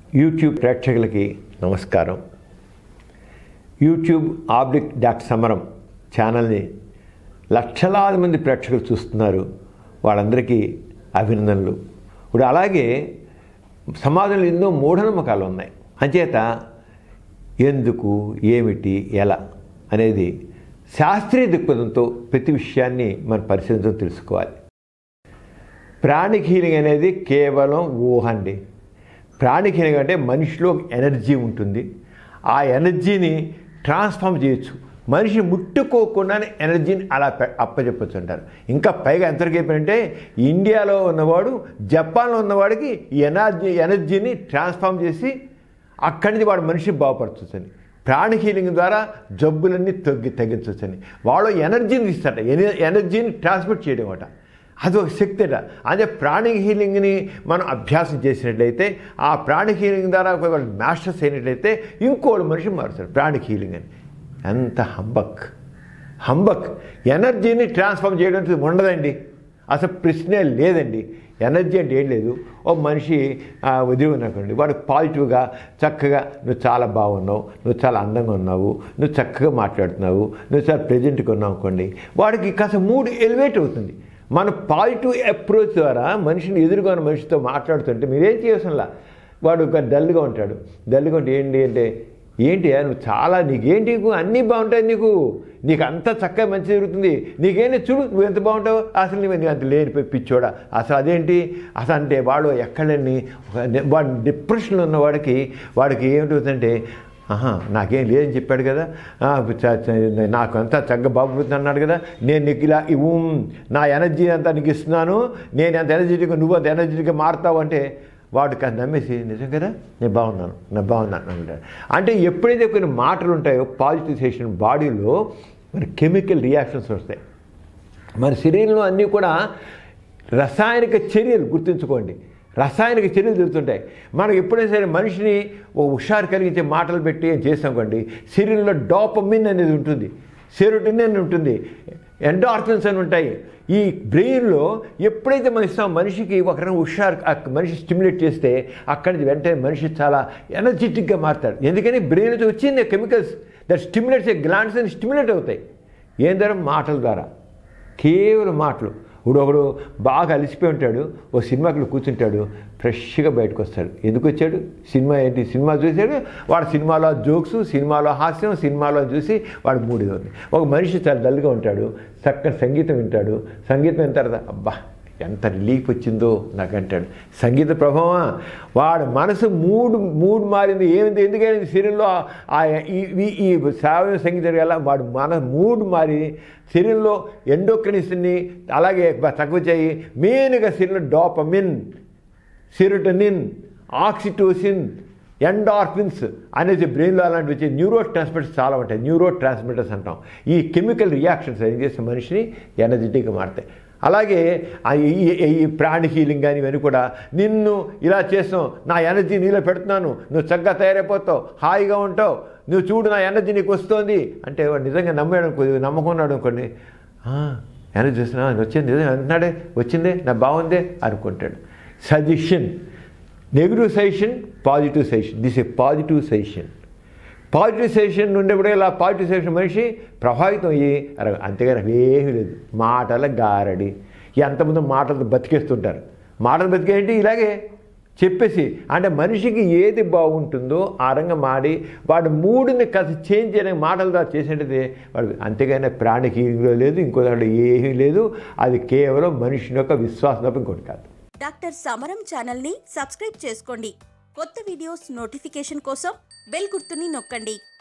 YouTube ప్రేక్షకులకి నమస్కారం YouTube oblique doctor సమరం ఛానల్ని లక్షలాది మంది ప్రేక్షకులు చూస్తున్నారు వాళ్ళందరికీ అభినందనలు ఇప్పుడు అలాగే సమాజంలో ఎన్నో మూఢనమ్మకాలు ఉన్నాయి అంచేత ఎందుకు ఏమిటి ఎలా అనేది శాస్త్రీయ దృక్పథంతో ప్రతి విషయాన్ని మనం పరిశీలించడం తెలుసుకోవాలి ప్రాణిక్ హీలింగ్ అనేది కేవలం ఊహ అండి ప్రాణిక్ హీలింగ్ అంటే మనిషిలో ఎనర్జీ ఉంటుంది ఆ ఎనర్జీని ట్రాన్స్ఫార్మ్ చేయొచ్చు మనిషి ముట్టుకోకుండానే ఎనర్జీని అలా పె- అప్పచెప్పచ్చు అంటారు ఇంకా పైగా ఎంతవరకు అయిపోయిందంటే ఇండియాలో ఉన్నవాడు జపాన్లో ఉన్నవాడికి ఈ ఎనర్జీ ఎనర్జీని ట్రాన్స్ఫార్మ్ చేసి అక్కడి నుంచి వాడు మనిషి బాగుపరచవచ్చని ప్రాణ హీలింగ్ ద్వారా జబ్బులన్నీ తగ్గి తగ్గించవచ్చని వాళ్ళు ఎనర్జీని ఇస్తారట ఎన- ఎనర్జీని ట్రాన్స్మిట్ చేయడం అట అది ఒక శక్తి అట అదే ప్రాణిక్ హీలింగ్ని మనం అభ్యాసం చేసినట్లయితే ఆ ప్రాణిక్ హీలింగ్ ద్వారా ఒకవేళ మాస్టర్స్ అయినట్లయితే ఇంకోడు మనిషి మారుతాడు ప్రాణిక్ హీలింగ్ అని ఎంత హంబక్ హంబక్ ఎనర్జీని ట్రాన్స్ఫార్మ్ చేయడం అనేది ఉండదండి అసలు ప్రశ్నే లేదండి ఎనర్జీ అంటే ఏం లేదు ఓ మనిషి ఆ, ఉద్యోగం అనుకోండి వాడు పాజిటివ్గా చక్కగా నువ్వు చాలా బాగున్నావు నువ్వు చాలా అందంగా ఉన్నావు నువ్వు చక్కగా మాట్లాడుతున్నావు నువ్వు చాలా ప్రెజెంట్గా ఉన్నావు అనుకోండి వాడికి కాస్త మూడ్ ఎలివేట్ అవుతుంది మన పాజిటివ్ అప్రోచ్ ద్వారా మనిషిని ఎదురుగా ఉన్న మనిషితో మాట్లాడుతుంటే మీరేం చేయాల్సినలా వాడు ఒక డల్గా ఉంటాడు డల్గా ఉంటే ఏంటి అంటే ఏంటి నువ్వు చాలా నీకేంటి నీకు అన్నీ బాగుంటాయి నీకు నీకు అంత చక్కగా మంచి జరుగుతుంది నీకేంటి చూడు నువ్వు ఎంత బాగుంటావు అసలు నువ్వు నీకు అంత లేని పిచ్చోడా అసలు అదేంటి అసలు అంటే వాడు ఎక్కడని వాడు డిప్రెషన్లో ఉన్న వాడికి వాడికి ఏమిటవుతుందంటే ఆహా నాకేం లేదని చెప్పాడు కదా ఆ, చ- చ- నాకు అంతా చక్కగా బాగుపోతుంది అన్నాడు కదా నేను నీకు ఇలా ఈ ఊమ్, నా ఎనర్జీ అంతా నీకు ఇస్తున్నాను నేను అంత ఎనర్జెటిక్గా నువ్వు అంత ఎనర్జెటిక్గా మారుతావు అంటే వాడికి అది నమ్మేసి నిజం కదా నేను బాగున్నాను నేను బాగున్నాను అంటాడు అంటే ఎప్పుడైతే కొన్ని మాటలు ఉంటాయో పాజిటివ్ సెషన్ బాడీలో మన కెమికల్ రియాక్షన్స్ వస్తాయి మన శరీరంలో అన్నీ కూడా రసాయనిక చర్యలు గుర్తుంచుకోండి రసాయనిక చర్యలు జరుగుతుంటాయి మనం ఎప్పుడైనా సరే మనిషిని ఓ హుషారు కలిగించే మాటలు పెట్టి ఏం చేస్తామనుకోండి శరీరంలో డోపమిన్ అనేది ఉంటుంది సెరోటిన్ అని ఉంటుంది ఎండార్ఫిన్స్ అని ఉంటాయి ఈ బ్రెయిన్లో ఎప్పుడైతే మనం ఇస్తాం మనిషికి ఒక రకం హుషారు ఆ మనిషి స్టిమ్యులేట్ చేస్తే అక్కడి నుంచి వెంటనే మనిషి చాలా ఎనర్జెటిక్గా మారుతాడు ఎందుకని బ్రెయిన్ నుంచి వచ్చింది కెమికల్స్ దట్ స్టిమ్యులేట్స్ గ్లాండ్స్ అని స్టిమ్యులేట్ అవుతాయి ఏం ద్వారా మాటల ద్వారా కేవలం మాటలు ఇప్పుడు ఒకడు బాగా అలసిపోయి ఉంటాడు ఓ సినిమాకి కూర్చుంటాడు ఫ్రెష్గా బయటకు వస్తాడు ఎందుకు వచ్చాడు సినిమా ఏంటి సినిమా చూశాడు వాడు సినిమాలో జోక్స్ సినిమాలో హాస్యం సినిమాలో చూసి వాడు మూడు ఉంది ఒక మనిషి చాలా డల్గా ఉంటాడు చక్కని సంగీతం వింటాడు సంగీతం విన్న తర్వాత అబ్బా ఎంత రిలీఫ్ వచ్చిందో నాకు అంటాడు సంగీత ప్రభావమా వాడు మనసు మూడు మూడు మారింది ఏమింది ఎందుకైనా శరీరంలో ఆ ఈ- ఈ ఈ సావయవ సంగీతం వల్ల వాడు మన మూడు మారి శరీరంలో ఎండోక్రనిస్ని అలాగే తక్కువ చేయి మెయిన్గా శరీరంలో డోపమిన్ సెరోటనిన్ ఆక్సిటోసిన్ ఎండార్ఫిన్స్ అనేది బ్రెయిన్లో అలాంటివి వచ్చే న్యూరో ట్రాన్స్మిటర్స్ చాలా ఉంటాయి న్యూరో ట్రాన్స్మిటర్స్ అంటాం ఈ కెమికల్ రియాక్షన్స్ ఏం చేస్తే మనిషిని ఎనర్జెటిక్గా మారుతాయి అలాగే ఆ ఈ- ఈ- ఈ ప్రాణి హీలింగ్ కానీ ఇవన్నీ కూడా నిన్ను ఇలా చేస్తాం నా ఎనర్జీ నీలో పెడుతున్నాను నువ్వు చక్కగా తయారైపోతావు హాయిగా ఉంటావు నువ్వు చూడు నా ఎనర్జీ నీకు వస్తుంది అంటే వాడు నిజంగా నమ్మాడు అనుకో నమ్మకం ఉన్నాడు అనుకోండి "ఆ, ఎనర్జీ వస్తున్నా వచ్చింది నిజంగా అంటున్నాడే వచ్చిందే నా బాగుందే అనుకుంటాడు suggestion negative suggestion positive suggestion this a positive suggestion positive session ఉండేప్పుడు ఇలా పాజిటివ్ సెషన్ మనిషి ప్రభావితం అయ్యి అర అంతేగాని ఏమీ లేదు మాటల గారడి ఎంతమంది మాటలతో బతికేస్తుంటారు మాటలు బతికేంటి ఇలాగే చెప్పేసి అంటే మనిషికి ఏది బాగుంటుందో ఆ రంగం మాడి వాడు మూడుని కాస్త చేంజ్ చేయడానికి మాటల ద్వారా చేసేటది వాడు అంతేగాని ప్రాణికి లేదు ఇంకో దాంట్లో ఏమీ లేదు అది కేవలం మనిషిని యొక్క విశ్వాసం తప్ప ఇంకోటి కాదు డాక్టర్ సమరం ఛానల్ని సబ్స్క్రైబ్ చేసుకోండి కొత్త వీడియోస్ నోటిఫికేషన్ కోసం బెల్ గుర్తుని నొక్కండి